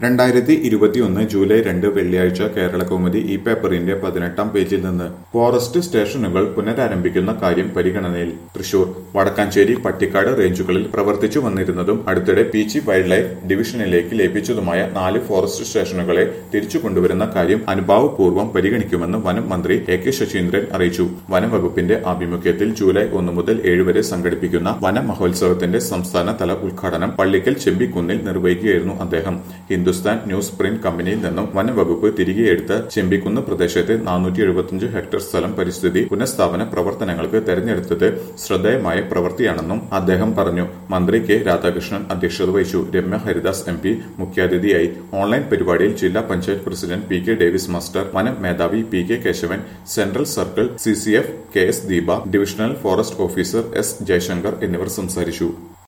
രണ്ടായിരത്തി ഇരുപത്തിയൊന്ന് ജൂലൈ രണ്ട് വെള്ളിയാഴ്ച കേരള കൗമുദി ഈ പേപ്പറിന്റെ പതിനെട്ടാം പേജിൽ നിന്ന് ഫോറസ്റ്റ് സ്റ്റേഷനുകൾ പുനരാരംഭിക്കുന്ന കാര്യം പരിഗണനയിൽ തൃശൂർ വടക്കാഞ്ചേരി പട്ടിക്കാട് റേഞ്ചുകളിൽ പ്രവർത്തിച്ചു വന്നിരുന്നതും അടുത്തിടെ പീച്ചി വൈൽഡ് ലൈഫ് ഡിവിഷനിലേക്ക് ലയിപ്പിച്ചതുമായ നാല് ഫോറസ്റ്റ് സ്റ്റേഷനുകളെ തിരിച്ചു കൊണ്ടുവരുന്ന കാര്യം അനുഭാവപൂർവ്വം പരിഗണിക്കുമെന്ന് വനം മന്ത്രി എ കെ ശശീന്ദ്രൻ അറിയിച്ചു വനം വകുപ്പിന്റെ ആഭിമുഖ്യത്തിൽ ജൂലൈ ഒന്ന് മുതൽ ഏഴ് വരെ സംഘടിപ്പിക്കുന്ന വന മഹോത്സവത്തിന്റെ സംസ്ഥാന തല ഉദ്ഘാടനം പള്ളിക്കൽ ചെമ്പിക്കുന്നിൽ നിർവഹിക്കുകയായിരുന്നു അദ്ദേഹം ഹിന്ദുസ്ഥാൻ ന്യൂസ് പ്രിന്റ് കമ്പനിയിൽ നിന്നും വനംവകുപ്പ് തിരികെയെടുത്ത ചെമ്പിക്കുന്ന് പ്രദേശത്തെ നാനൂറ്റി എഴുപത്തിയഞ്ച് ഹെക്ടർ സ്ഥലം പരിസ്ഥിതി പുനഃസ്ഥാപന പ്രവർത്തനങ്ങൾക്ക് തെരഞ്ഞെടുത്തത് ശ്രദ്ധേയമായ പ്രവൃത്തിയാണെന്നും അദ്ദേഹം പറഞ്ഞു മന്ത്രി കെ രാധാകൃഷ്ണൻ അധ്യക്ഷത വഹിച്ചു രമ്യ ഹരിദാസ് എം പി മുഖ്യാതിഥിയായി ഓൺലൈൻ പരിപാടിയിൽ ജില്ലാ panchayat president P K Davis master വനം മേധാവി P K Keshavan central circle C C F K S Deepa divisional forest officer S Jayashankar എന്നിവർ സംസാരിച്ചു